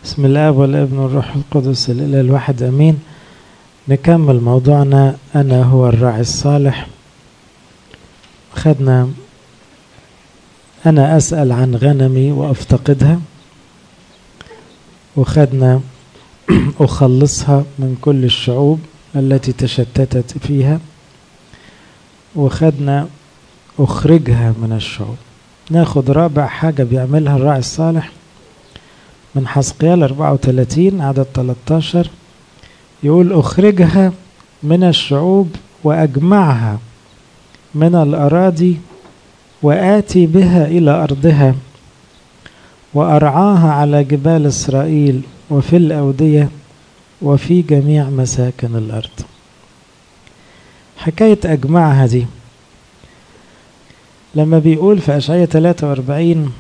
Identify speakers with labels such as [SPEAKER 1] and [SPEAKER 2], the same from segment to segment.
[SPEAKER 1] بسم الله والابن والروح القدس الإله الواحد أمين نكمل موضوعنا أنا هو الراعي الصالح خدنا أنا أسأل عن غنمي وأفتقدها وخدنا أخلصها من كل الشعوب التي تشتتت فيها وخدنا أخرجها من الشعوب ناخد رابع حاجة بيعملها الراعي الصالح من حسقيال 34 عدد 13 يقول أخرجها من الشعوب وأجمعها من الأراضي وآتي بها إلى أرضها وأرعاها على جبال إسرائيل وفي الأودية وفي جميع مساكن الأرض حكاية أجمعها دي لما بيقول في أشعية 43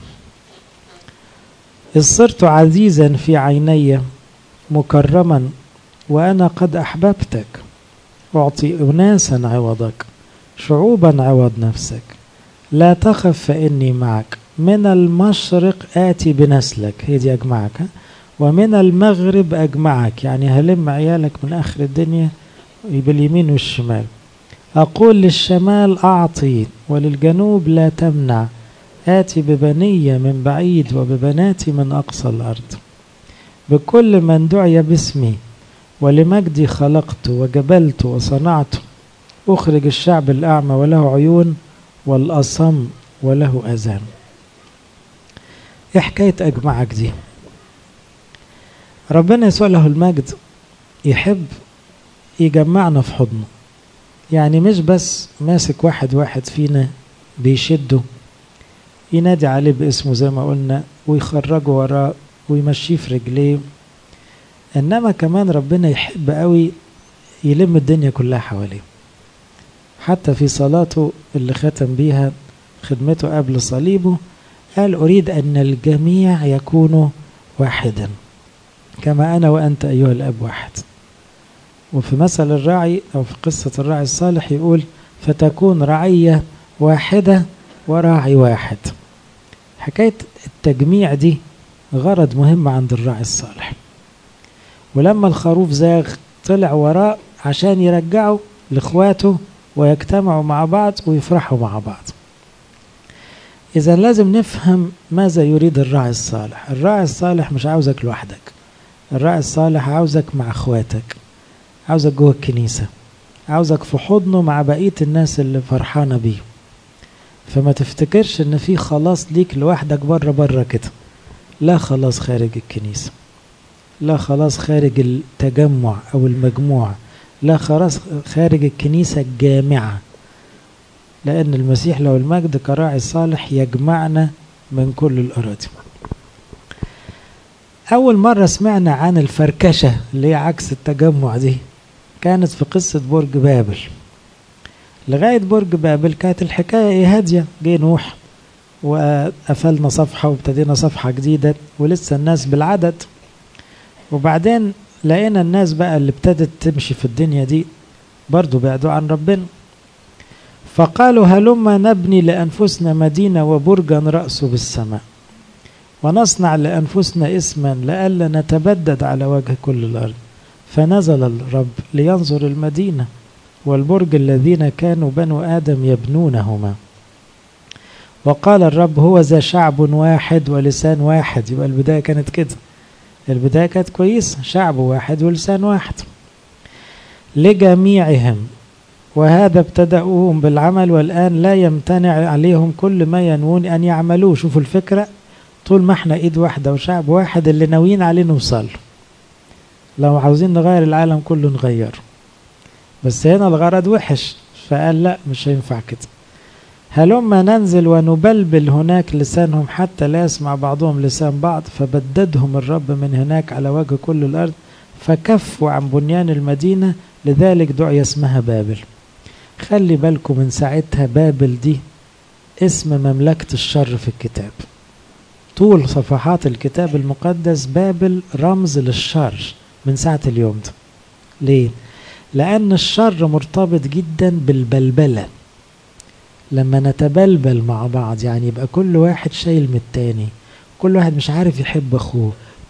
[SPEAKER 1] إذ صرت عزيزا في عيني مكرما وأنا قد أحببتك أعطي أناسا عوضك شعوبا عوض نفسك لا تخف فإني معك من المشرق آتي بنسلك هي دي أجمعك ومن المغرب أجمعك يعني هلم عيالك من آخر الدنيا باليمين والشمال أقول للشمال أعطي وللجنوب لا تمنع آتي ببنية من بعيد وببناتي من أقصى الأرض بكل من دعي باسمي ولمجدي خلقت وجبلت وصنعت أخرج الشعب الأعمى وله عيون والأصم وله أذان إيه حكاية أجمعك دي ربنا يسوع له المجد يحب يجمعنا في حضنه يعني مش بس ماسك واحد واحد فينا بيشده ينادي عليه باسمه زي ما قلنا ويخرجه وراه ويمشيه في رجليه انما كمان ربنا يحب قوي يلم الدنيا كلها حواليه حتى في صلاته اللي ختم بيها خدمته قبل صليبه قال أريد أن الجميع يكونوا واحدا كما أنا وأنت أيها الأب واحد وفي مثل الراعي أو في قصة الراعي الصالح يقول فتكون رعية واحدة وراعي واحد حكاية التجميع دي غرض مهم عند الراعي الصالح ولما الخروف زاغ طلع وراه عشان يرجعه لاخواته ويجتمعوا مع بعض ويفرحوا مع بعض إذا لازم نفهم ماذا يريد الراعي الصالح الراعي الصالح مش عاوزك لوحدك الراعي الصالح عاوزك مع اخواتك عاوزك جوه الكنيسة عاوزك في حضنه مع بقية الناس اللي فرحانة بيه فما تفتكرش ان في خلاص ليك لوحدك بره بره كده لا خلاص خارج الكنيسة لا خلاص خارج التجمع او المجموعة لا خلاص خارج الكنيسة الجامعة لأن المسيح له المجد كراعي صالح يجمعنا من كل الأراضي أول مرة سمعنا عن الفركشة اللي هي عكس التجمع دي كانت في قصة برج بابل لغاية برج بابل كانت الحكاية هادية جه نوح وقفلنا صفحة وابتدينا صفحة جديدة ولسه الناس بالعدد وبعدين لقينا الناس بقى اللي ابتدت تمشي في الدنيا دي برضو بعدوا عن ربنا فقالوا هلما نبني لأنفسنا مدينة وبرجا رأسه بالسماء ونصنع لأنفسنا اسما لئلا نتبدد على وجه كل الأرض فنزل الرب لينظر المدينة والبرج الذين كانوا بنو آدم يبنونهما وقال الرب هو ذا شعب واحد ولسان واحد يبقى البداية كانت كده البداية كانت كويسة شعب واحد ولسان واحد لجميعهم وهذا ابتدأوهم بالعمل والآن لا يمتنع عليهم كل ما ينوون أن يعملوه شوفوا الفكرة طول ما احنا ايد واحدة وشعب واحد اللي ناويين عليه نوصل لو عاوزين نغير العالم كله نغيره بس هنا الغرض وحش فقال لا مش هينفع كده هلما ننزل ونبلبل هناك لسانهم حتى لا يسمع بعضهم لسان بعض فبددهم الرب من هناك على وجه كل الأرض فكفوا عن بنيان المدينة لذلك دعي اسمها بابل خلي بالكم من ساعتها بابل دي اسم مملكة الشر في الكتاب طول صفحات الكتاب المقدس بابل رمز للشر من ساعة اليوم ده ليه؟ لأن الشر مرتبط جدا بالبلبلة لما نتبلبل مع بعض يعني يبقى كل واحد شايل من التاني كل واحد مش عارف يحب أخوه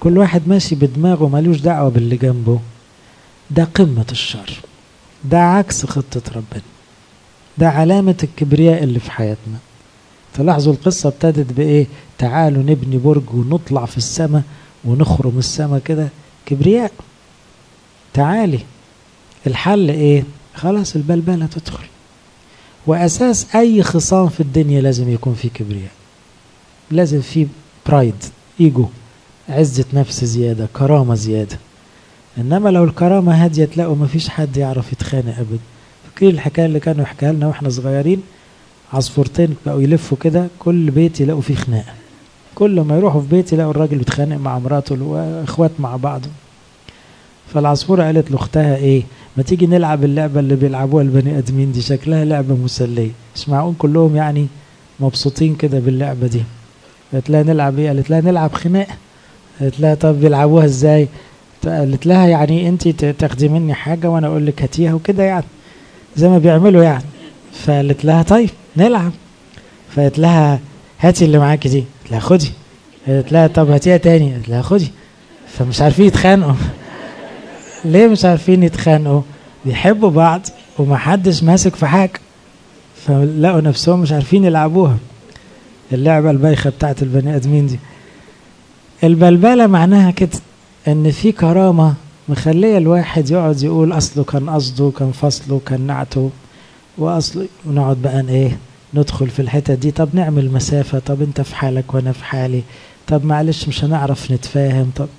[SPEAKER 1] كل واحد ماشي بدماغه ملوش دعوة باللي جنبه ده قمة الشر ده عكس خطة ربنا ده علامة الكبرياء اللي في حياتنا تلاحظوا القصة ابتدت بإيه تعالوا نبني برج ونطلع في السماء ونخرم السماء كده كبرياء تعالي الحل إيه خلاص البلبلة تدخل وأساس أي خصام في الدنيا لازم يكون فيه كبرياء لازم فيه برايد ايجو عزة نفس زيادة كرامة زيادة إنما لو الكرامة هادية تلاقوا مفيش حد يعرف يتخانق أبدا فاكرين الحكاية اللي كانوا يحكيها لنا واحنا صغيرين عصفورتين بقوا يلفوا كده كل بيت يلاقوا فيه خناقة كل ما يروحوا في بيت يلاقوا الراجل بيتخانق مع مراته واخوات مع بعض فالعصفورة قالت لاختها ايه ما تيجي نلعب اللعبة اللي بيلعبوها البني ادمين دي شكلها لعبة مسلية مش معقول كلهم يعني مبسوطين كده باللعبة دي قالت لها نلعب ايه قالت لها نلعب خناقة قالت لها طب بيلعبوها ازاي قالت لها يعني انت تاخدي مني حاجة وانا اقول لك هاتيها وكده يعني زي ما بيعملوا يعني فقالت لها طيب نلعب فقالت لها هاتي اللي معاكي دي قالت لها خدي قالت لها طب هاتيها تاني قالت لها خدي فمش عارفين يتخانقوا ليه مش عارفين يتخانقوا بيحبوا بعض ومحدش ماسك في حاجة فلقوا نفسهم مش عارفين يلعبوها اللعبة البايخة بتاعت البني آدمين دي البلبلة معناها كده ان في كرامة مخلية الواحد يقعد يقول اصله كان قصده كان فصله كان نعته واصله ونقعد بقى ايه ندخل في الحتة دي طب نعمل مسافة طب انت في حالك وانا في حالي طب معلش مش هنعرف نتفاهم طب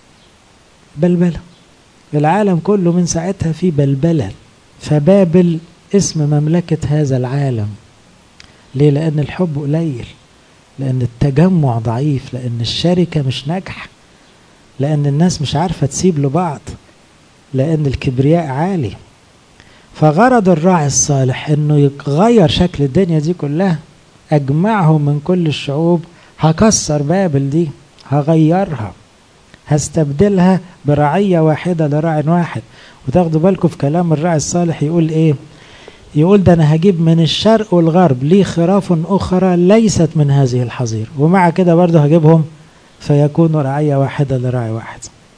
[SPEAKER 1] بلبلة العالم كله من ساعتها في بلبلة فبابل اسم مملكة هذا العالم ليه لأن الحب قليل لأن التجمع ضعيف لأن الشركة مش ناجحة لأن الناس مش عارفة تسيب لبعض لأن الكبرياء عالي فغرض الراعي الصالح انه يغير شكل الدنيا دي كلها اجمعهم من كل الشعوب هكسر بابل دي هغيرها هستبدلها برعية واحدة لراع واحد وتاخدوا بالكم في كلام الراعي الصالح يقول ايه يقول ده انا هجيب من الشرق والغرب لي خراف اخرى ليست من هذه الحظيرة ومع كده برضه هجيبهم فيكونوا رعية واحدة لراعي واحد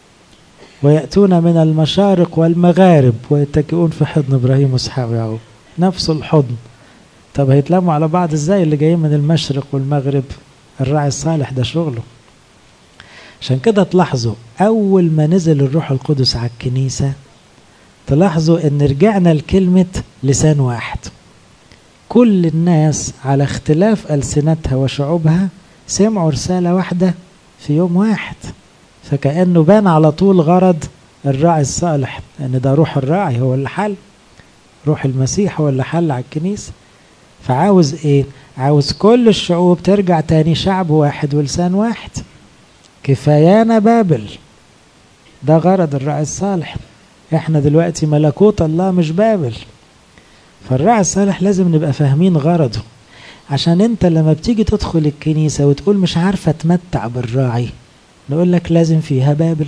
[SPEAKER 1] ويأتون من المشارق والمغارب ويتكئون في حضن إبراهيم وإسحاق ويعقوب نفس الحضن طب هيتلموا على بعض ازاي اللي جايين من المشرق والمغرب الراعي الصالح ده شغله عشان كده تلاحظوا أول ما نزل الروح القدس على الكنيسة تلاحظوا ان رجعنا لكلمة لسان واحد كل الناس على اختلاف ألسنتها وشعوبها سمعوا رسالة واحدة في يوم واحد فكأنه بان على طول غرض الراعي الصالح لأن ده روح الراعي هو اللي حل روح المسيح هو اللي حل على الكنيسة فعاوز ايه عاوز كل الشعوب ترجع تاني شعب واحد ولسان واحد كفايانا بابل ده غرض الراعي الصالح احنا دلوقتي ملكوت الله مش بابل فالراعي الصالح لازم نبقى فاهمين غرضه عشان انت لما بتيجي تدخل الكنيسة وتقول مش عارفة تمتع بالراعي نقول لك لازم فيها بابل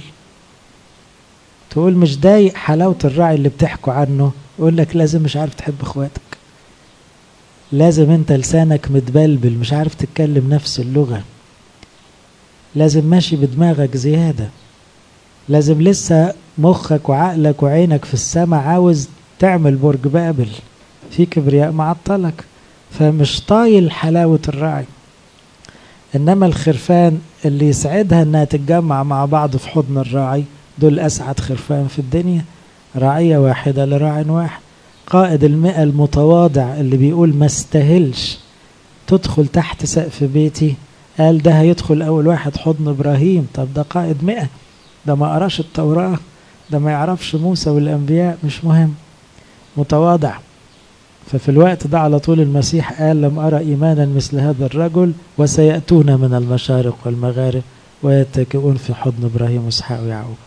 [SPEAKER 1] تقول مش ضايق حلاوة الراعي اللي بتحكوا عنه يقول لك لازم مش عارف تحب اخواتك لازم انت لسانك متبلبل مش عارف تتكلم نفس اللغة لازم ماشي بدماغك زيادة لازم لسه مخك وعقلك وعينك في السماء عاوز تعمل برج بابل في كبرياء معطلك فمش طايل حلاوة الراعي إنما الخرفان اللي يسعدها إنها تتجمع مع بعض في حضن الراعي دول أسعد خرفان في الدنيا رعية واحدة لراع واحد قائد المئة المتواضع اللي بيقول ما استاهلش تدخل تحت سقف بيتي قال ده هيدخل أول واحد حضن إبراهيم طب ده قائد مئة ده ما قراش التوراة ده ما يعرفش موسى والأنبياء مش مهم متواضع ففي الوقت ده على طول المسيح قال لم أرى إيمانا مثل هذا الرجل وسيأتون من المشارق والمغارب ويتكئون في حضن إبراهيم وإسحاق ويعقوب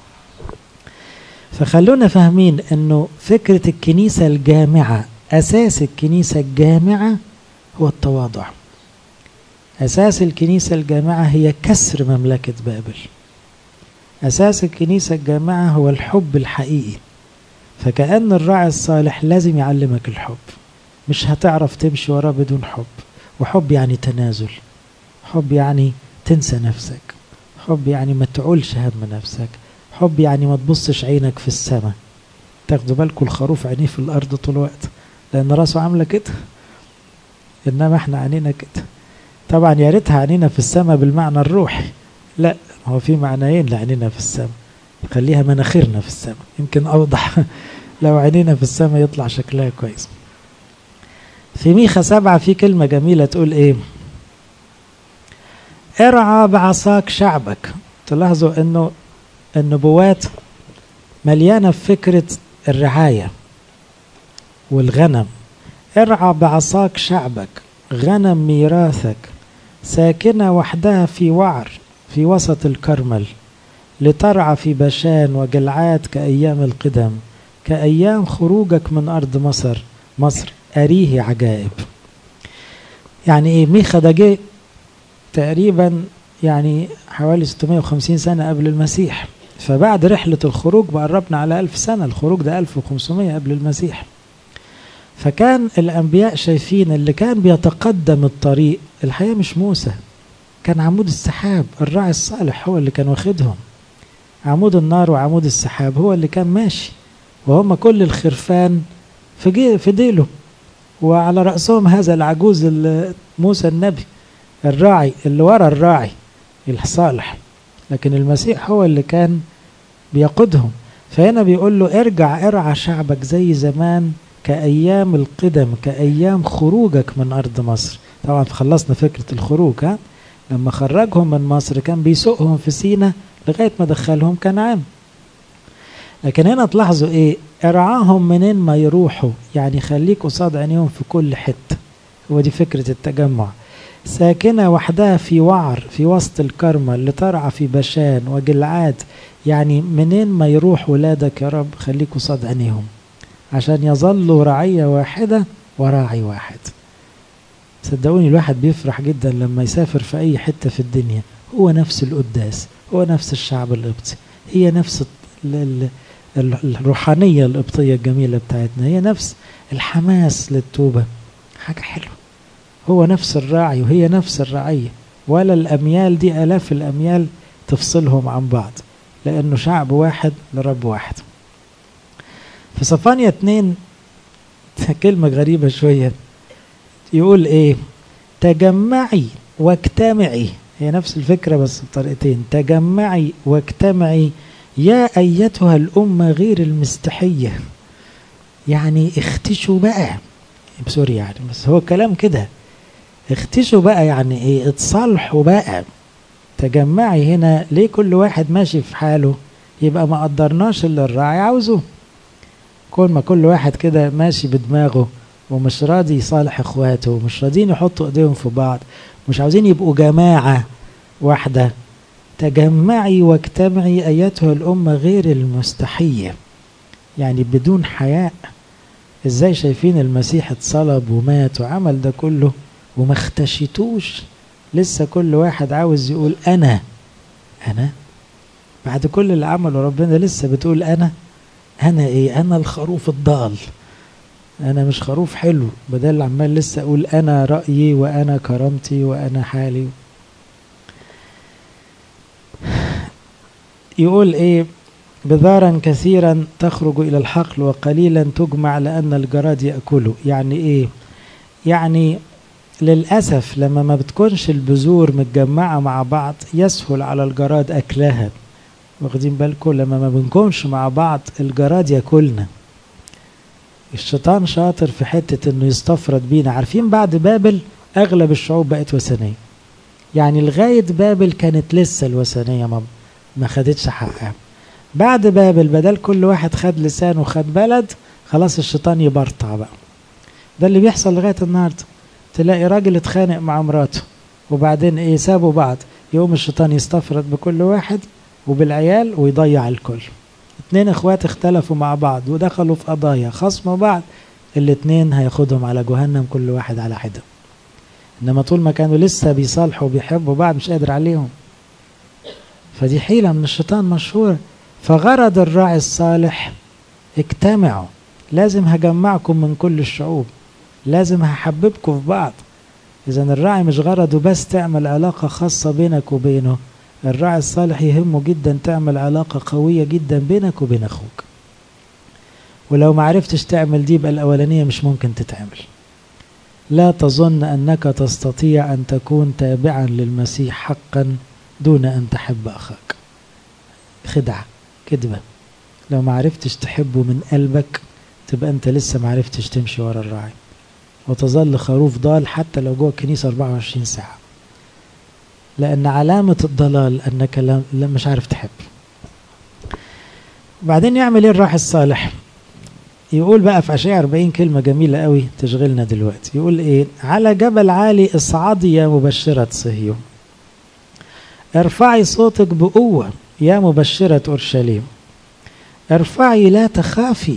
[SPEAKER 1] فخلونا فاهمين أنه فكرة الكنيسة الجامعة أساس الكنيسة الجامعة هو التواضع أساس الكنيسة الجامعة هي كسر مملكة بابل أساس الكنيسة الجامعة هو الحب الحقيقي فكأن الراعي الصالح لازم يعلمك الحب مش هتعرف تمشي وراه بدون حب وحب يعني تنازل حب يعني تنسى نفسك حب يعني ما تعولش هم نفسك حب يعني ما تبصش عينك في السماء تاخدوا بالكم الخروف عينيه في الارض طول الوقت لان راسه عامله كده انما احنا عينينا كده طبعا يا ريتها عينينا في السماء بالمعنى الروحي لا هو في معنيين لعينينا في السماء خليها مناخيرنا في السماء يمكن اوضح لو عينينا في السماء يطلع شكلها كويس في ميخا سبعة في كلمة جميلة تقول ايه ارعى بعصاك شعبك تلاحظوا انه النبوات مليانة بفكرة الرعاية والغنم ارعى بعصاك شعبك غنم ميراثك ساكنة وحدها في وعر في وسط الكرمل لترعى في بشان وجلعاد كأيام القدم كأيام خروجك من أرض مصر مصر أريه عجائب يعني إيه ميخا ده جه تقريبا يعني حوالي 650 سنة قبل المسيح فبعد رحلة الخروج بقربنا على ألف سنة الخروج ده 1500 قبل المسيح فكان الأنبياء شايفين اللي كان بيتقدم الطريق الحقيقة مش موسى كان عمود السحاب الراعي الصالح هو اللي كان واخدهم عمود النار وعمود السحاب هو اللي كان ماشي وهم كل الخرفان في في ديله وعلى رأسهم هذا العجوز موسى النبي الراعي اللي ورا الراعي الصالح لكن المسيح هو اللي كان بيقودهم فهنا بيقول له ارجع ارعى شعبك زي زمان كأيام القدم كأيام خروجك من أرض مصر طبعا خلصنا فكرة الخروج ها لما خرجهم من مصر كان بيسوقهم في سينا لغاية ما دخلهم كنعان لكن هنا تلاحظوا ايه ارعاهم منين ما يروحوا يعني خليك قصاد عينيهم في كل حتة هو دي فكرة التجمع ساكنة وحدها في وعر في وسط الكرمل لترعى في بشان وجلعاد يعني منين ما يروح ولادك يا رب خليك قصاد عينيهم عشان يظلوا رعية واحدة وراعي واحد صدقوني الواحد بيفرح جدا لما يسافر في أي حتة في الدنيا هو نفس القداس هو نفس الشعب القبطي هي نفس الروحانية القبطية الجميلة بتاعتنا هي نفس الحماس للتوبة حاجة حلوة هو نفس الراعي وهي نفس الرعية ولا الأميال دي آلاف الأميال تفصلهم عن بعض لأنه شعب واحد لرب واحد في صفانيا اتنين كلمة غريبة شوية يقول ايه تجمعي واجتمعي هي نفس الفكرة بس بطريقتين تجمعي واجتمعي يا أيتها الأمة غير المستحية يعني اختشوا بقى سوري يعني بس هو كلام كده اختشوا بقى يعني ايه اتصالحوا بقى تجمعي هنا ليه كل واحد ماشي في حاله يبقى ما قدرناش اللي الراعي عاوزه كل ما كل واحد كده ماشي بدماغه ومش راضي يصالح اخواته ومش راضيين يحطوا ايديهم في بعض مش عاوزين يبقوا جماعة واحدة تجمعي واجتمعي ايتها الامة غير المستحية يعني بدون حياء ازاي شايفين المسيح اتصلب ومات وعمل ده كله وما اختشيتوش لسه كل واحد عاوز يقول انا انا بعد كل اللي عمله ربنا لسه بتقول انا انا ايه انا الخروف الضال انا مش خروف حلو بدل عمال لسه اقول انا رايي وانا كرامتي وانا حالي يقول ايه بذارا كثيرا تخرج الى الحقل وقليلا تجمع لان الجراد ياكله يعني ايه يعني للاسف لما ما بتكونش البذور متجمعه مع بعض يسهل على الجراد اكلها واخدين بالكم لما ما بنكونش مع بعض الجراد ياكلنا الشيطان شاطر في حتة انه يستفرد بينا عارفين بعد بابل اغلب الشعوب بقت وثنية يعني لغاية بابل كانت لسه الوثنية ما ما خدتش حقها بعد بابل بدل كل واحد خد لسان وخد بلد خلاص الشيطان يبرطع بقى ده اللي بيحصل لغاية النهاردة تلاقي راجل اتخانق مع مراته وبعدين ايه سابوا بعض يقوم الشيطان يستفرد بكل واحد وبالعيال ويضيع الكل اتنين اخوات اختلفوا مع بعض ودخلوا في قضايا خصموا بعض الاتنين هياخدهم على جهنم كل واحد على حده انما طول ما كانوا لسه بيصالحوا وبيحبوا بعض مش قادر عليهم فدي حيلة من الشيطان مشهورة فغرض الراعي الصالح اجتمعوا لازم هجمعكم من كل الشعوب لازم هحببكم في بعض اذا الراعي مش غرضه بس تعمل علاقة خاصة بينك وبينه الراعي الصالح يهمه جدا تعمل علاقة قوية جدا بينك وبين أخوك ولو ما عرفتش تعمل دي يبقى الأولانية مش ممكن تتعمل لا تظن أنك تستطيع أن تكون تابعا للمسيح حقا دون أن تحب أخاك خدعة كذبة لو ما عرفتش تحبه من قلبك تبقى أنت لسه ما عرفتش تمشي ورا الراعي وتظل خروف ضال حتى لو جوه الكنيسة 24 ساعة لأن علامة الضلال أنك لا مش عارف تحب وبعدين يعمل ايه الراعي الصالح يقول بقى في أشعة 40 كلمة جميلة قوي تشغلنا دلوقتي يقول ايه على جبل عالي اصعدي يا مبشرة صهيون ارفعي صوتك بقوة يا مبشرة أورشليم ارفعي لا تخافي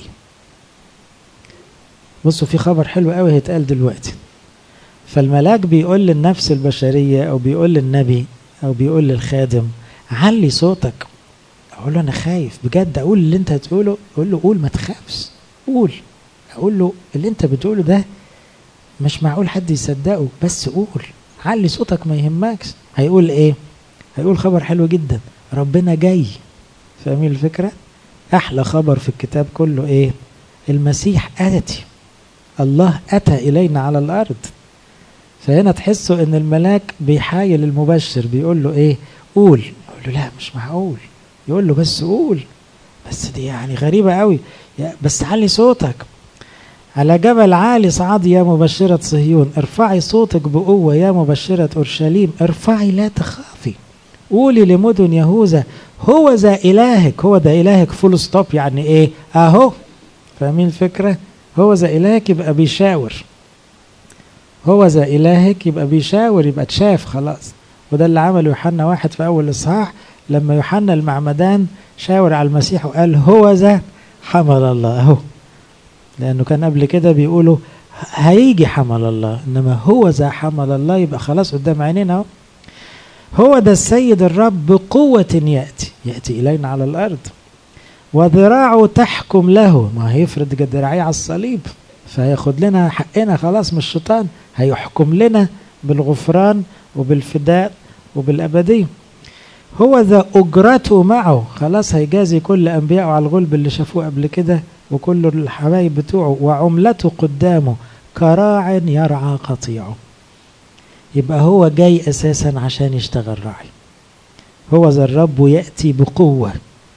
[SPEAKER 1] بصوا في خبر حلو قوي هيتقال دلوقتي فالملاك بيقول للنفس البشرية أو بيقول للنبي أو بيقول للخادم علي صوتك أقول له أنا خايف بجد أقول اللي أنت هتقوله أقول له قول ما تخافش قول أقول له اللي أنت بتقوله ده مش معقول حد يصدقه بس قول علي صوتك ما يهمكش هيقول إيه هيقول خبر حلو جدا ربنا جاي فاهمين الفكرة أحلى خبر في الكتاب كله إيه المسيح آتي الله أتى إلينا على الأرض فهنا تحسوا ان الملاك بيحايل المبشر بيقول له ايه قول يقول له لا مش معقول يقول له بس قول بس دي يعني غريبة قوي بس علي صوتك على جبل عالي صعدي يا مبشرة صهيون ارفعي صوتك بقوة يا مبشرة أورشليم ارفعي لا تخافي قولي لمدن يهوذا هو ذا إلهك هو ذا إلهك فول ستوب يعني إيه أهو فاهمين الفكرة هو ذا إلهك يبقى بيشاور هو ذا إلهك يبقى بيشاور يبقى اتشاف خلاص وده اللي عمله يوحنا واحد في أول إصحاح لما يوحنا المعمدان شاور على المسيح وقال هو ذا حمل الله أهو لأنه كان قبل كده بيقولوا هيجي حمل الله إنما هو ذا حمل الله يبقى خلاص قدام عينينا أهو هو ده السيد الرب بقوة يأتي يأتي إلينا على الأرض وذراعه تحكم له ما هيفرد ذراعيه على الصليب فهياخد لنا حقنا خلاص من الشيطان هيحكم لنا بالغفران وبالفداء وبالأبدية هو ذا أجرته معه خلاص هيجازي كل أنبياءه على الغلب اللي شافوه قبل كده وكل الحبايب بتوعه وعملته قدامه كراع يرعى قطيعه يبقى هو جاي أساسا عشان يشتغل راعي هو ذا الرب يأتي بقوة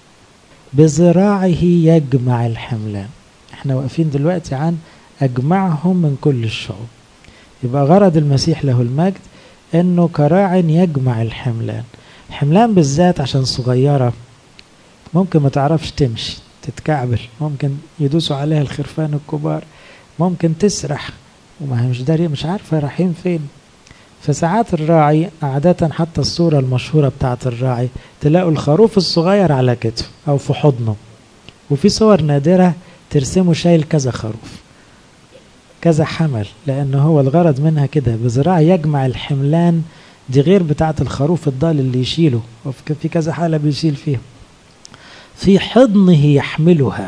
[SPEAKER 1] بذراعه يجمع الحملان احنا واقفين دلوقتي عن أجمعهم من كل الشعوب يبقى غرض المسيح له المجد انه كراع يجمع الحملان الحملان بالذات عشان صغيرة ممكن ما تعرفش تمشي تتكعبل ممكن يدوسوا عليها الخرفان الكبار ممكن تسرح وما هي مش داري مش عارفة رايحين فين فساعات الراعي عادة حتى الصورة المشهورة بتاعت الراعي تلاقوا الخروف الصغير على كتفه أو في حضنه وفي صور نادرة ترسمه شايل كذا خروف كذا حمل لأنه هو الغرض منها كده بزراعة يجمع الحملان دي غير بتاعة الخروف الضال اللي يشيله في كذا حالة بيشيل فيها في حضنه يحملها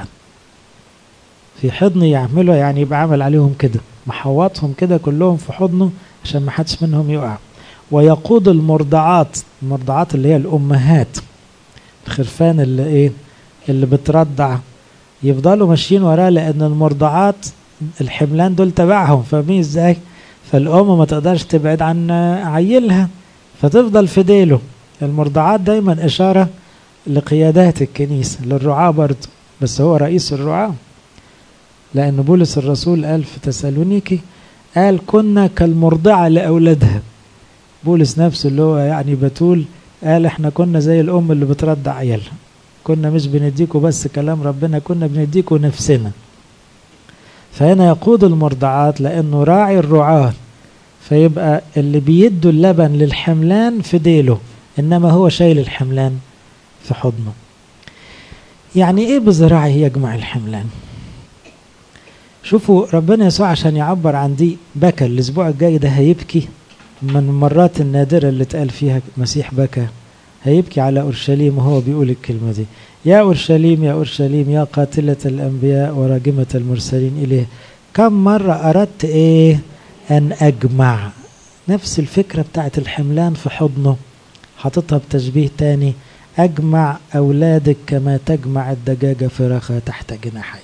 [SPEAKER 1] في حضنه يحملها يعني يبقى عمل عليهم كده محوطهم كده كلهم في حضنه عشان ما حدش منهم يقع ويقود المرضعات المرضعات اللي هي الأمهات الخرفان اللي ايه اللي بترضع يفضلوا ماشيين وراه لأن المرضعات الحملان دول تبعهم فاهمين ازاي فالأم ما تقدرش تبعد عن عيلها فتفضل في ديله المرضعات دايما إشارة لقيادات الكنيسة للرعاة برضه بس هو رئيس الرعاة لأن بولس الرسول قال في تسالونيكي قال كنا كالمرضعة لأولادها بولس نفسه اللي هو يعني بتول قال احنا كنا زي الأم اللي بترضع عيالها كنا مش بنديكوا بس كلام ربنا كنا بنديكوا نفسنا فهنا يقود المرضعات لأنه راعي الرعاة فيبقى اللي بيدوا اللبن للحملان في ديله إنما هو شايل الحملان في حضنه يعني إيه بزراعه يجمع الحملان شوفوا ربنا يسوع عشان يعبر عن دي بكى الأسبوع الجاي ده هيبكي من المرات النادرة اللي اتقال فيها مسيح بكى هيبكي على أورشليم وهو بيقول الكلمة دي يا أورشليم يا أورشليم يا قاتلة الأنبياء وراجمة المرسلين إليه كم مرة أردت إيه أن أجمع نفس الفكرة بتاعت الحملان في حضنه حاططها بتشبيه تاني أجمع أولادك كما تجمع الدجاجة فراخها تحت جناحي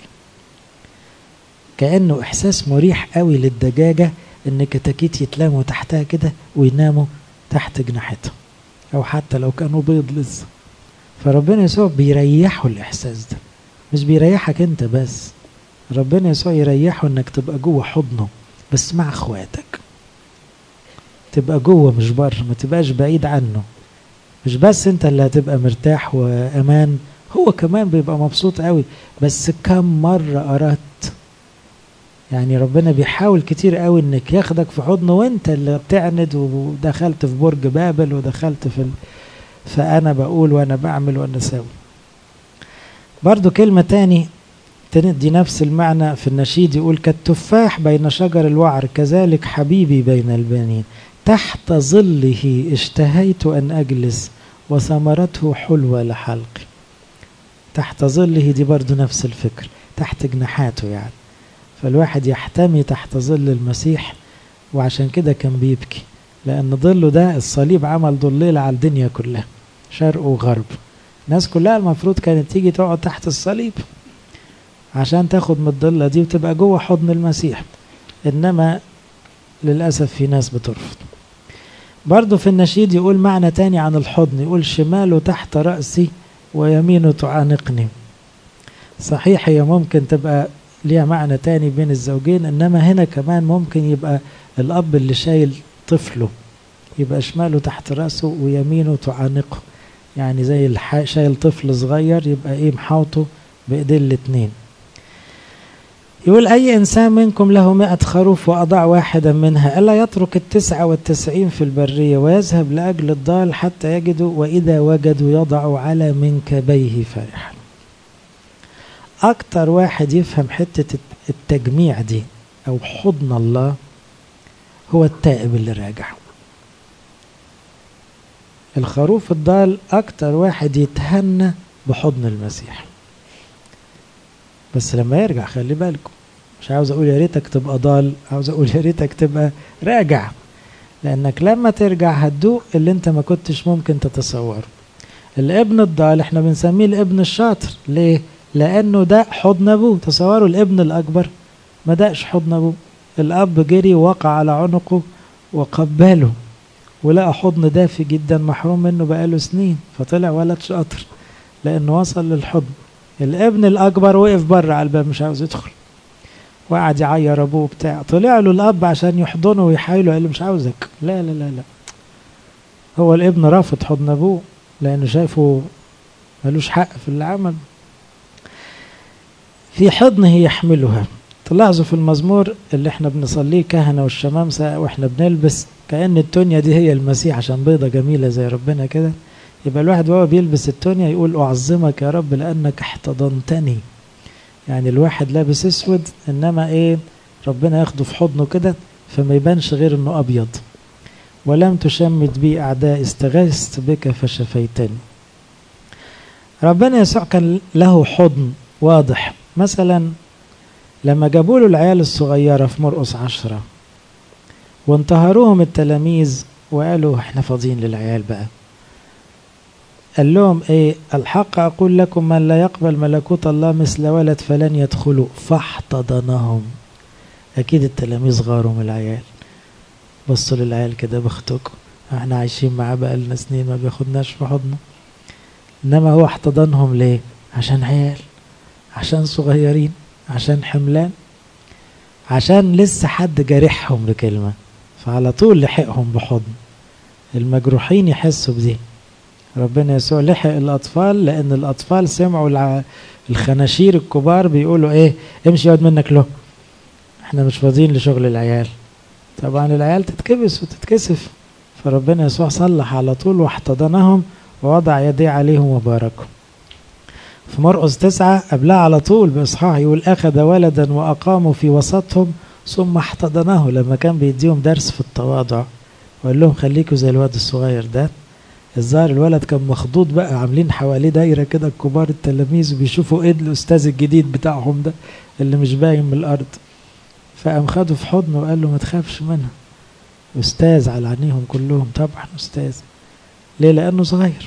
[SPEAKER 1] كأنه إحساس مريح قوي للدجاجة إن كتاكيت يتلاموا تحتها كده ويناموا تحت جناحتها أو حتى لو كانوا بيض لسه فربنا يسوع بيريحوا الإحساس ده مش بيريحك أنت بس ربنا يسوع يريحه إنك تبقى جوه حضنه بس مع إخواتك تبقى جوه مش بره ما تبقاش بعيد عنه مش بس انت اللي هتبقى مرتاح وامان هو كمان بيبقى مبسوط قوي بس كم مرة اردت يعني ربنا بيحاول كتير قوي انك ياخدك في حضنه وانت اللي بتعند ودخلت في برج بابل ودخلت في ال... فانا بقول وانا بعمل وانا ساوي برضو كلمة تاني تدي نفس المعنى في النشيد يقول كالتفاح بين شجر الوعر كذلك حبيبي بين البنين تحت ظله اشتهيت أن أجلس وثمرته حلوة لحلقي تحت ظله دي برضو نفس الفكر تحت جناحاته يعني فالواحد يحتمي تحت ظل المسيح وعشان كده كان بيبكي لأن ظله ده الصليب عمل ضليل على الدنيا كلها شرق وغرب الناس كلها المفروض كانت تيجي تقعد تحت الصليب عشان تاخد من الضلة دي وتبقى جوه حضن المسيح إنما للأسف في ناس بترفض برضه في النشيد يقول معنى تاني عن الحضن يقول شماله تحت رأسي ويمينه تعانقني صحيح هي ممكن تبقى ليها معنى تاني بين الزوجين إنما هنا كمان ممكن يبقى الأب اللي شايل طفله يبقى شماله تحت رأسه ويمينه تعانقه يعني زي الح... شايل طفل صغير يبقى ايه محاوطه بإيدين الاتنين يقول أي إنسان منكم له مئة خروف وأضاع واحدا منها ألا يترك التسعة والتسعين في البرية ويذهب لأجل الضال حتى يجدوا وإذا وجدوا يضع على منكبيه فرحا أكتر واحد يفهم حتة التجميع دي أو حضن الله هو التائب اللي راجع الخروف الضال أكتر واحد يتهنى بحضن المسيح بس لما يرجع خلي بالكم مش عاوز اقول يا ريتك تبقى ضال عاوز اقول يا ريتك تبقى راجع لانك لما ترجع هتدوق اللي انت ما كنتش ممكن تتصوره الابن الضال احنا بنسميه الابن الشاطر ليه لانه ده حضن ابوه تصوروا الابن الاكبر ما دقش حضن ابوه الاب جري وقع على عنقه وقبله ولقى حضن دافي جدا محروم منه بقاله سنين فطلع ولد شاطر لانه وصل للحضن الابن الاكبر وقف بره على الباب مش عاوز يدخل وقعد يعير ابوه بتاع طلع له الاب عشان يحضنه ويحايله قال له مش عاوزك لا لا لا لا هو الابن رافض حضن ابوه لانه شايفه ملوش حق في اللي عمل في حضنه يحملها تلاحظوا في المزمور اللي احنا بنصليه كهنة والشمامسة واحنا بنلبس كأن التونيا دي هي المسيح عشان بيضة جميلة زي ربنا كده يبقى الواحد وهو بيلبس التونيا يقول أعظمك يا رب لأنك احتضنتني يعني الواحد لابس اسود انما ايه ربنا ياخده في حضنه كده فما يبانش غير انه ابيض ولم تشمت بي اعداء استغاثت بك فشفيتني ربنا يسوع كان له حضن واضح مثلا لما جابوا له العيال الصغيرة في مرقص عشرة وانتهروهم التلاميذ وقالوا احنا فاضيين للعيال بقى قال لهم ايه الحق اقول لكم من لا يقبل ملكوت الله مثل ولد فلن يدخلوا فاحتضنهم اكيد التلاميذ غاروا من العيال بصوا للعيال كده بختكم احنا عايشين معاه بقالنا سنين ما بياخدناش في حضنه انما هو احتضنهم ليه عشان عيال عشان صغيرين عشان حملان عشان لسه حد جارحهم بكلمة فعلى طول لحقهم بحضن المجروحين يحسوا بدي ربنا يسوع لحق الأطفال لأن الأطفال سمعوا الخناشير الكبار بيقولوا إيه امشي يقعد منك له احنا مش فاضيين لشغل العيال طبعا العيال تتكبس وتتكسف فربنا يسوع صلح على طول واحتضنهم ووضع يديه عليهم وباركهم في مرقس تسعة قبلها على طول بإصحاح يقول أخذ ولدا وأقاموا في وسطهم ثم احتضنه لما كان بيديهم درس في التواضع وقال لهم خليكوا زي الواد الصغير ده الظاهر الولد كان مخضوض بقى عاملين حواليه دايرة كده الكبار التلاميذ وبيشوفوا ايه الأستاذ الجديد بتاعهم ده اللي مش باين من الأرض فقام خده في حضنه وقال له ما تخافش منها أستاذ على عينيهم كلهم طبعا أستاذ ليه لأنه صغير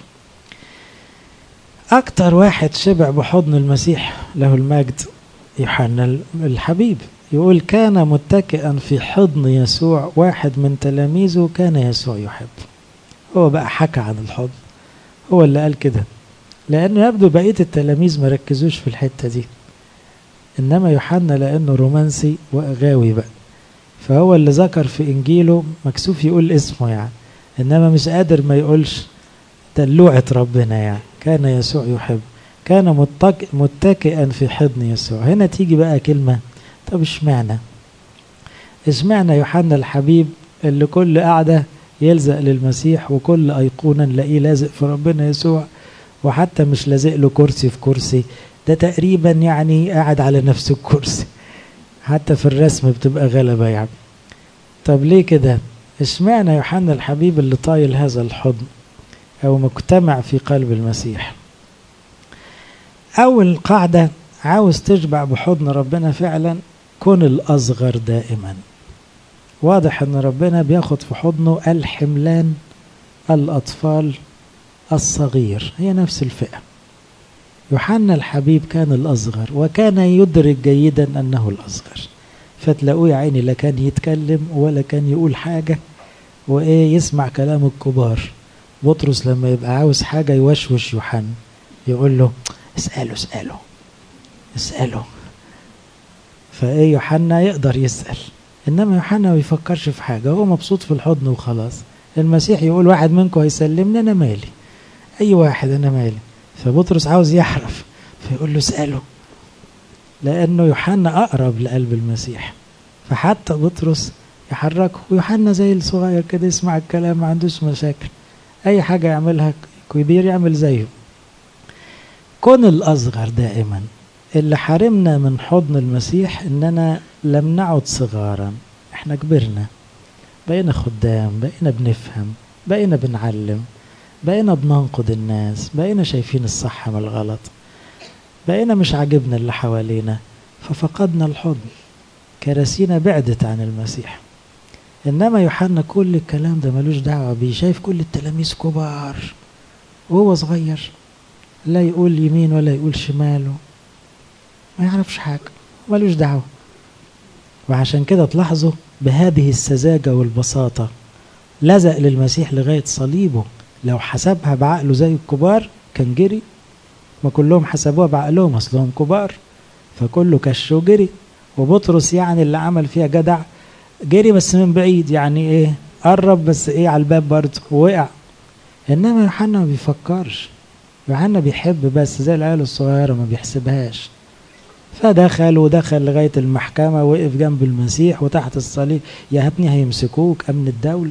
[SPEAKER 1] أكتر واحد شبع بحضن المسيح له المجد يوحنا الحبيب يقول كان متكئا في حضن يسوع واحد من تلاميذه كان يسوع يحب هو بقى حكى عن الحضن هو اللي قال كده لأنه يبدو بقية التلاميذ ما ركزوش في الحتة دي إنما يوحنا لأنه رومانسي وغاوي بقى فهو اللي ذكر في إنجيله مكسوف يقول اسمه يعني إنما مش قادر ما يقولش دلوعة ربنا يعني كان يسوع يحب كان متك متكئا في حضن يسوع هنا تيجي بقى كلمة طب اشمعنى اشمعنى يوحنا الحبيب اللي كل قعدة يلزق للمسيح وكل أيقونة نلاقيه لازق في ربنا يسوع وحتى مش لازق له كرسي في كرسي ده تقريبا يعني قاعد على نفس الكرسي حتى في الرسم بتبقى غلبة يعني طب ليه كده اشمعنى يوحنا الحبيب اللي طايل هذا الحضن أو مجتمع في قلب المسيح أول قاعدة عاوز تشبع بحضن ربنا فعلا كن الأصغر دائما واضح أن ربنا بياخد في حضنه الحملان الأطفال الصغير هي نفس الفئة يوحنا الحبيب كان الأصغر وكان يدرك جيدا أنه الأصغر فتلاقوه يا عيني لا كان يتكلم ولا كان يقول حاجة وإيه يسمع كلام الكبار بطرس لما يبقى عاوز حاجة يوشوش يوحنا يقول له اسأله اسأله اسأله فإيه يوحنا يقدر يسأل إنما يوحنا ما بيفكرش في حاجة هو مبسوط في الحضن وخلاص المسيح يقول واحد منكم هيسلمني أنا مالي أي واحد أنا مالي فبطرس عاوز يحرف فيقول له اسأله لأنه يوحنا أقرب لقلب المسيح فحتى بطرس يحركه ويوحنا زي الصغير كده يسمع الكلام ما عندوش مشاكل أي حاجة يعملها كبير يعمل زيه كن الأصغر دائما اللي حرمنا من حضن المسيح إننا لم نعد صغارا احنا كبرنا بقينا خدام بقينا بنفهم بقينا بنعلم بقينا بننقد الناس بقينا شايفين الصح من الغلط بقينا مش عاجبنا اللي حوالينا ففقدنا الحضن كراسينا بعدت عن المسيح انما يوحنا كل الكلام ده ملوش دعوه بيه شايف كل التلاميذ كبار وهو صغير لا يقول يمين ولا يقول شمال ما يعرفش حاجه ملوش دعوه وعشان كده تلاحظوا بهذه السذاجه والبساطه لزق للمسيح لغايه صليبه لو حسبها بعقله زي الكبار كان جري ما كلهم حسبوها بعقلهم اصلهم كبار فكله كش وجري وبطرس يعني اللي عمل فيها جدع جري بس من بعيد يعني ايه قرب بس ايه على الباب برضه ووقع انما يوحنا ما بيفكرش يوحنا بيحب بس زي العيال الصغيره ما بيحسبهاش فدخل ودخل لغايه المحكمه وقف جنب المسيح وتحت الصليب يا هاتني هيمسكوك امن الدوله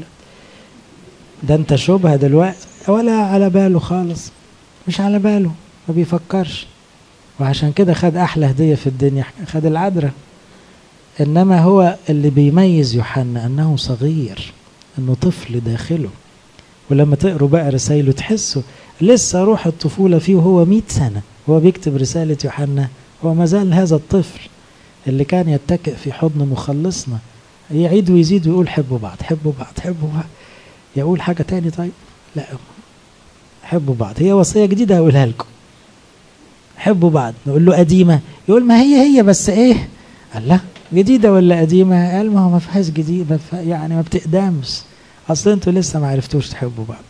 [SPEAKER 1] ده انت شبهه دلوقتي ولا على باله خالص مش على باله ما بيفكرش وعشان كده خد احلى هديه في الدنيا خد العذراء انما هو اللي بيميز يوحنا انه صغير انه طفل داخله ولما تقروا بقى رسائله تحسوا لسه روح الطفوله فيه وهو مئة سنه هو بيكتب رساله يوحنا هو ما زال هذا الطفل اللي كان يتكئ في حضن مخلصنا يعيد ويزيد ويقول حبوا بعض حبوا بعض حبوا بعض يقول حاجه تاني طيب لا حبوا بعض هي وصيه جديده هقولها لكم حبوا بعض نقول له قديمه يقول ما هي هي بس ايه الله جديده ولا قديمه قال ما هو ما فيهاش جديده يعني ما بتقدمش اصل انتوا لسه ما عرفتوش تحبوا بعض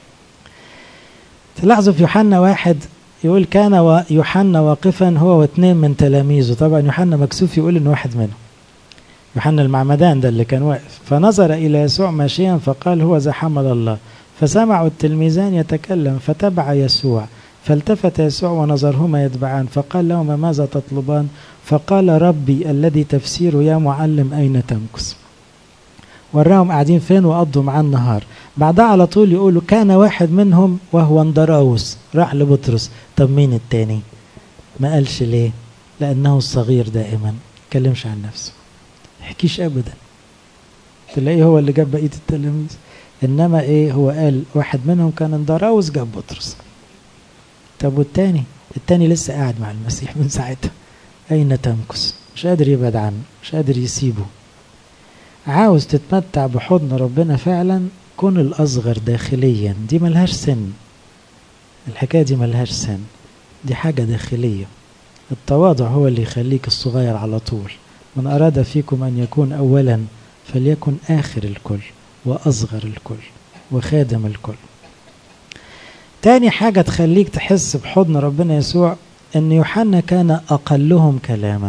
[SPEAKER 1] تلاحظوا في يوحنا واحد يقول كان يوحنا واقفا هو واثنين من تلاميذه طبعا يوحنا مكسوف يقول ان واحد منهم يوحنا المعمدان ده اللي كان واقف فنظر الى يسوع ماشيا فقال هو ذا حمل الله فسمعوا التلميذان يتكلم فتبع يسوع فالتفت يسوع ونظرهما يتبعان فقال لهما ماذا تطلبان فقال ربي الذي تفسيره يا معلم أين تمكث وراهم قاعدين فين وقضوا معاه النهار بعدها على طول يقولوا كان واحد منهم وهو اندراوس راح لبطرس طب مين التاني ما قالش ليه لأنه الصغير دائما كلمش عن نفسه يحكيش أبدا تلاقيه هو اللي جاب بقية التلاميذ إنما إيه هو قال واحد منهم كان اندراوس جاب بطرس طب والتاني التاني لسه قاعد مع المسيح من ساعتها أين تمكث مش قادر يبعد عنه مش قادر يسيبه عاوز تتمتع بحضن ربنا فعلا كون الأصغر داخليا دي ملهاش سن الحكاية دي ملهاش سن دي حاجة داخلية التواضع هو اللي يخليك الصغير على طول من أراد فيكم أن يكون أولا فليكن آخر الكل وأصغر الكل وخادم الكل تاني حاجة تخليك تحس بحضن ربنا يسوع أن يوحنا كان أقلهم كلاما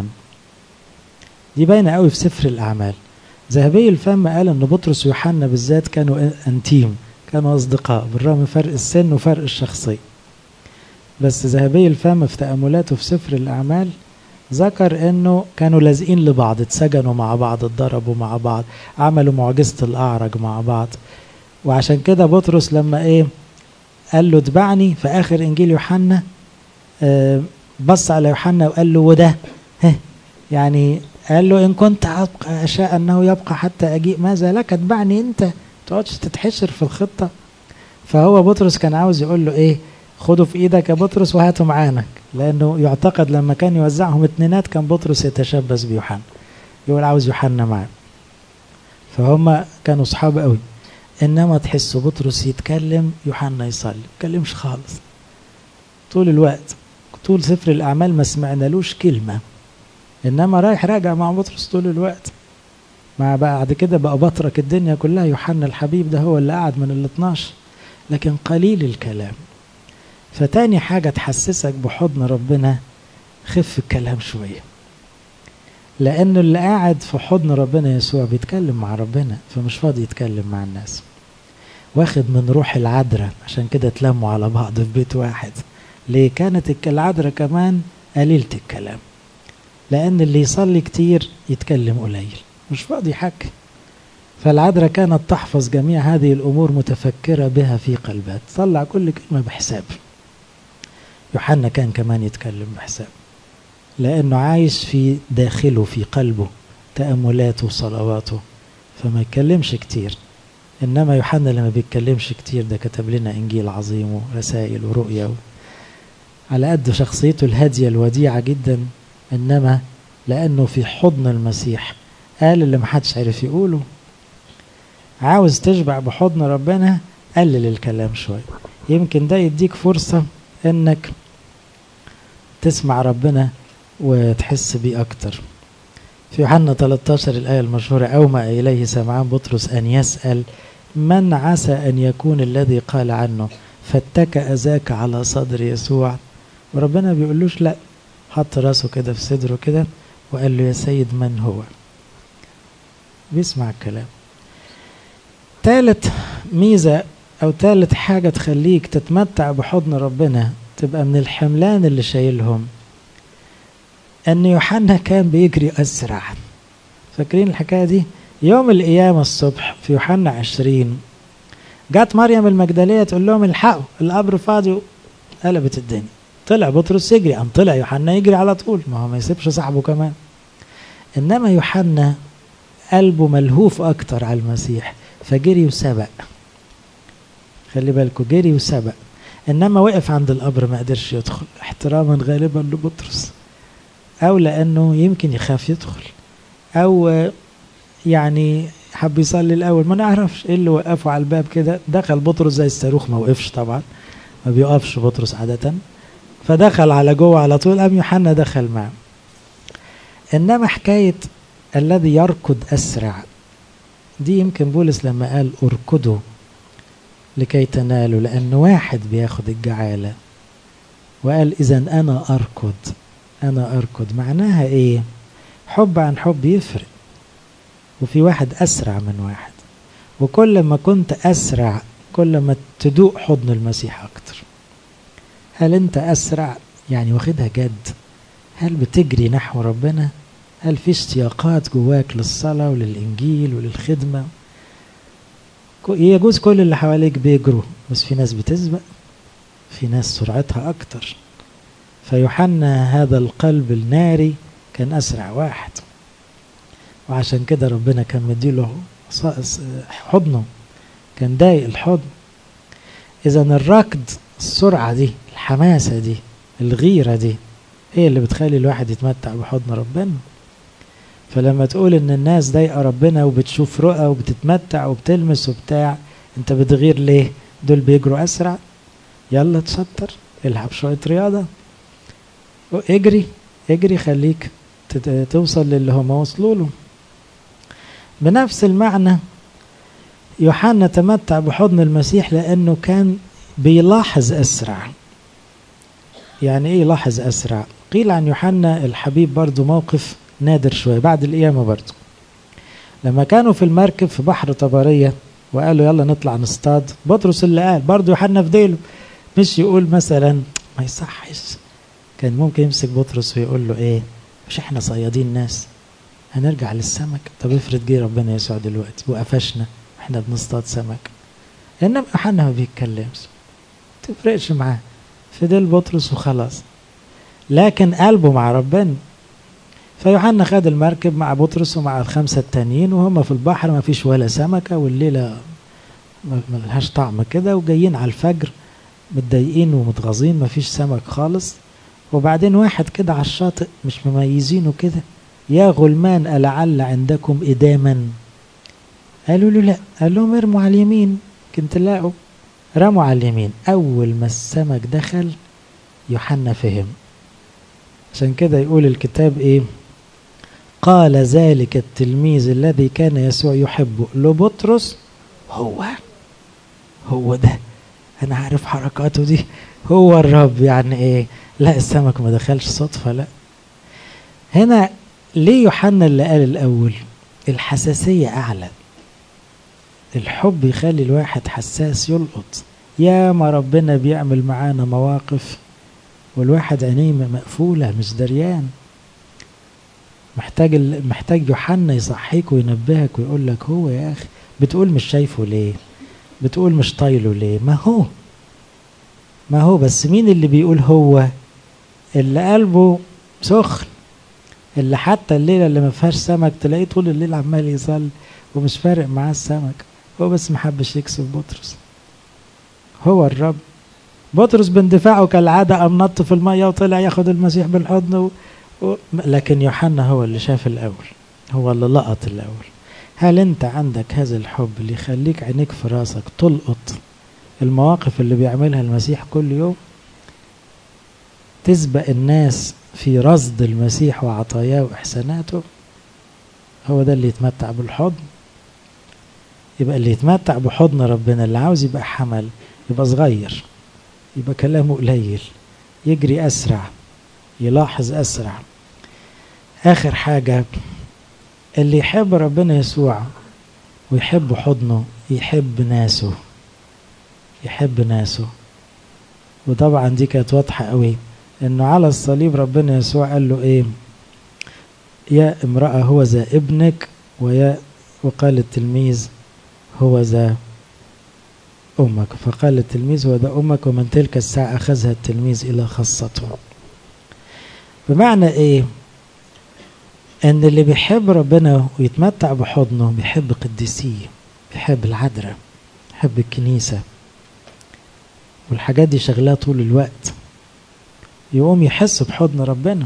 [SPEAKER 1] دي باينة قوي في سفر الأعمال ذهبي الفم قال أن بطرس ويوحنا بالذات كانوا أنتيم كانوا أصدقاء بالرغم من فرق السن وفرق الشخصية بس ذهبي الفم في تأملاته في سفر الأعمال ذكر انه كانوا لازقين لبعض اتسجنوا مع بعض اتضربوا مع بعض عملوا معجزة الأعرج مع بعض وعشان كده بطرس لما ايه قال له اتبعني في آخر إنجيل يوحنا اه بص على يوحنا وقال له وده ها يعني قال له إن كنت أشاء أنه يبقى حتى أجيء ماذا لك اتبعني أنت تقعدش تتحشر في الخطة فهو بطرس كان عاوز يقول له إيه خده في ايدك يا بطرس وهاته معانا لانه يعتقد لما كان يوزعهم اتنينات كان بطرس يتشبث بيوحنا يقول عاوز يوحنا معاه فهم كانوا اصحاب قوي انما تحسوا بطرس يتكلم يوحنا يصلي ما يتكلمش خالص طول الوقت طول سفر الاعمال ما سمعنالوش كلمه انما رايح راجع مع بطرس طول الوقت مع بعد كده بقى بطرك الدنيا كلها يوحنا الحبيب ده هو اللي قعد من ال 12 لكن قليل الكلام فتاني حاجة تحسسك بحضن ربنا خف الكلام شوية لأنه اللي قاعد في حضن ربنا يسوع بيتكلم مع ربنا فمش فاضي يتكلم مع الناس واخد من روح العذراء عشان كده تلموا على بعض في بيت واحد ليه كانت العذراء كمان قليلة الكلام لأن اللي يصلي كتير يتكلم قليل مش فاضي يحكي فالعذراء كانت تحفظ جميع هذه الأمور متفكرة بها في قلبها تطلع كل كلمة بحساب يوحنا كان كمان يتكلم بحساب لأنه عايش في داخله في قلبه تأملاته وصلواته فما يتكلمش كتير إنما يوحنا لما بيتكلمش كتير ده كتب لنا إنجيل عظيم ورسائل ورؤية على قد شخصيته الهادية الوديعة جدا إنما لأنه في حضن المسيح قال اللي محدش عرف يقوله عاوز تشبع بحضن ربنا قلل الكلام شوية يمكن ده يديك فرصة انك تسمع ربنا وتحس بيه اكتر في يوحنا 13 الآية المشهورة أومأ إليه سمعان بطرس أن يسأل من عسى أن يكون الذي قال عنه فاتكأ ذاك على صدر يسوع وربنا بيقولوش لا حط راسه كده في صدره كده وقال له يا سيد من هو بيسمع الكلام تالت ميزة أو تالت حاجة تخليك تتمتع بحضن ربنا تبقى من الحملان اللي شايلهم أن يوحنا كان بيجري أسرع فاكرين الحكاية دي يوم القيامة الصبح في يوحنا عشرين جات مريم المجدلية تقول لهم الحقوا القبر فاضي قلبت الدنيا طلع بطرس يجري قام طلع يوحنا يجري على طول ما هو ما يسيبش صاحبه كمان انما يوحنا قلبه ملهوف اكتر على المسيح فجري وسبق خلي بالكوا جري وسبق انما وقف عند القبر ما قدرش يدخل احتراما غالبا لبطرس او لانه يمكن يخاف يدخل او يعني حب يصلي الاول ما نعرفش ايه اللي وقفه على الباب كده دخل بطرس زي الصاروخ ما وقفش طبعا ما بيقفش بطرس عاده فدخل على جوه على طول قام يوحنا دخل معه انما حكايه الذي يركض اسرع دي يمكن بولس لما قال اركضوا لكي تنالوا لأن واحد بياخد الجعالة وقال إذا أنا أركض أنا أركض معناها إيه حب عن حب يفرق وفي واحد أسرع من واحد وكل ما كنت أسرع كل ما تدوق حضن المسيح أكتر هل أنت أسرع يعني واخدها جد هل بتجري نحو ربنا هل في اشتياقات جواك للصلاة وللإنجيل وللخدمة يجوز كل اللي حواليك بيجروا بس في ناس بتسبق في ناس سرعتها أكتر فيوحنا هذا القلب الناري كان أسرع واحد وعشان كده ربنا كان مديله حضنه كان ضايق الحضن إذا الركض السرعة دي الحماسة دي الغيرة دي هي اللي بتخلي الواحد يتمتع بحضن ربنا فلما تقول ان الناس ضايقه ربنا وبتشوف رؤى وبتتمتع وبتلمس وبتاع انت بتغير ليه دول بيجروا اسرع يلا تشطر العب شويه رياضه اجري اجري خليك توصل للي هم وصلوا له بنفس المعنى يوحنا تمتع بحضن المسيح لانه كان بيلاحظ اسرع يعني ايه يلاحظ اسرع قيل عن يوحنا الحبيب برضو موقف نادر شويه بعد القيامه برضو لما كانوا في المركب في بحر طبريه وقالوا يلا نطلع نصطاد بطرس اللي قال برضو يوحنا في ديله مش يقول مثلا ما يصحش كان ممكن يمسك بطرس ويقول له ايه مش احنا صيادين ناس هنرجع للسمك طب افرض جه ربنا يسوع دلوقتي وقفشنا احنا بنصطاد سمك انما يوحنا ما بيتكلمش تفرقش معاه فضل بطرس وخلاص لكن قلبه مع ربنا فيوحنا خد المركب مع بطرس ومع الخمسة التانيين وهم في البحر ما فيش ولا سمكة والليلة ما لهاش طعم كده وجايين على الفجر متضايقين ومتغاظين ما فيش سمك خالص وبعدين واحد كده على الشاطئ مش مميزينه كده يا غلمان ألعل عندكم إداما قالوا له لا قال لهم ارموا على اليمين يمكن تلاقوا رموا على اليمين أول ما السمك دخل يوحنا فهم عشان كده يقول الكتاب إيه قال ذلك التلميذ الذي كان يسوع يحبه لبطرس هو هو ده أنا عارف حركاته دي هو الرب يعني إيه لا السمك ما دخلش صدفة لا هنا ليه يوحنا اللي قال الأول الحساسية أعلى الحب يخلي الواحد حساس يلقط يا ما ربنا بيعمل معانا مواقف والواحد عينيه مقفولة مش دريان محتاج محتاج يوحنا يصحيك وينبهك ويقول لك هو يا أخي بتقول مش شايفه ليه بتقول مش طايله ليه ما هو ما هو بس مين اللي بيقول هو اللي قلبه سخن اللي حتى الليلة اللي ما فيهاش سمك تلاقيه طول الليل عمال يصلي ومش فارق معاه السمك هو بس محبش يكسب بطرس هو الرب بطرس باندفاعه كالعادة قام نط في المية وطلع ياخد المسيح بالحضن و... و... لكن يوحنا هو اللي شاف الأول هو اللي لقط الأول هل أنت عندك هذا الحب اللي يخليك عينيك في راسك تلقط المواقف اللي بيعملها المسيح كل يوم تسبق الناس في رصد المسيح وعطاياه وإحساناته هو ده اللي يتمتع بالحضن يبقى اللي يتمتع بحضن ربنا اللي عاوز يبقى حمل يبقى صغير يبقى كلامه قليل يجري أسرع يلاحظ أسرع آخر حاجة اللي يحب ربنا يسوع ويحب حضنه يحب ناسه يحب ناسه وطبعا دي كانت واضحة قوي انه على الصليب ربنا يسوع قال له ايه يا امرأة هو ذا ابنك ويا وقال التلميذ هو ذا أمك فقال التلميذ هو ذا أمك ومن تلك الساعة أخذها التلميذ إلى خاصته بمعنى إيه أن اللي بيحب ربنا ويتمتع بحضنه بيحب قديسيه بيحب العذراء بيحب الكنيسة والحاجات دي شغلاه طول الوقت يقوم يحس بحضن ربنا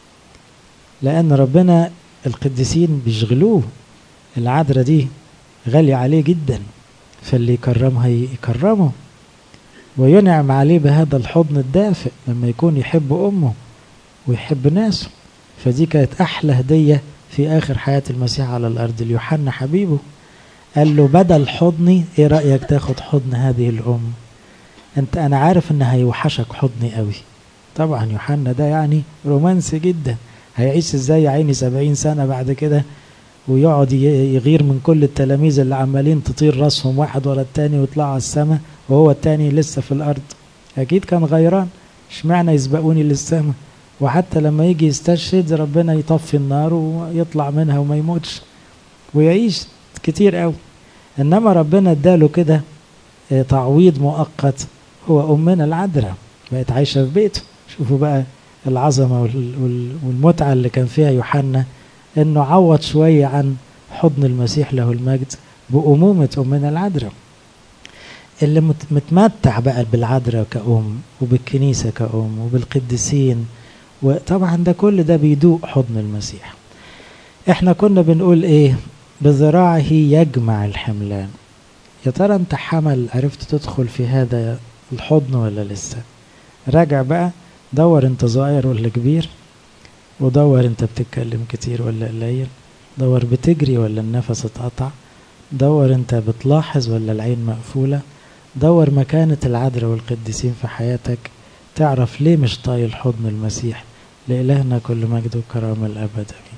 [SPEAKER 1] لأن ربنا القديسين بيشغلوه العذراء دي غالية عليه جدا فاللي يكرمها يكرمه وينعم عليه بهذا الحضن الدافئ لما يكون يحب أمه ويحب ناسه فدي كانت أحلى هدية في آخر حياة المسيح على الأرض ليوحنا حبيبه قال له بدل حضني ايه رأيك تاخد حضن هذه الأم انت انا عارف ان هيوحشك حضني قوي طبعا يوحنا ده يعني رومانسي جدا هيعيش ازاي يا عيني سبعين سنة بعد كده ويقعد يغير من كل التلاميذ اللي عمالين تطير راسهم واحد ورا التاني ويطلعوا على السماء وهو التاني لسه في الأرض أكيد كان غيران اشمعنى يسبقوني للسماء وحتى لما يجي يستشهد ربنا يطفي النار ويطلع منها وما يموتش ويعيش كتير قوي انما ربنا اداله كده تعويض مؤقت هو امنا العذراء بقت عايشه في بيته شوفوا بقى العظمه والمتعه اللي كان فيها يوحنا انه عوض شويه عن حضن المسيح له المجد بامومه امنا العذراء اللي متمتع بقى بالعذراء كأم وبالكنيسة كأم وبالقديسين وطبعا ده كل ده بيدوق حضن المسيح احنا كنا بنقول ايه بذراعه يجمع الحملان يا ترى انت حمل عرفت تدخل في هذا الحضن ولا لسه راجع بقى دور انت صغير ولا كبير ودور انت بتتكلم كتير ولا قليل دور بتجري ولا النفس اتقطع دور انت بتلاحظ ولا العين مقفولة دور مكانة العذراء والقديسين في حياتك تعرف ليه مش طايل حضن المسيح لإلهنا كل مجد وكرامة الأبد أمين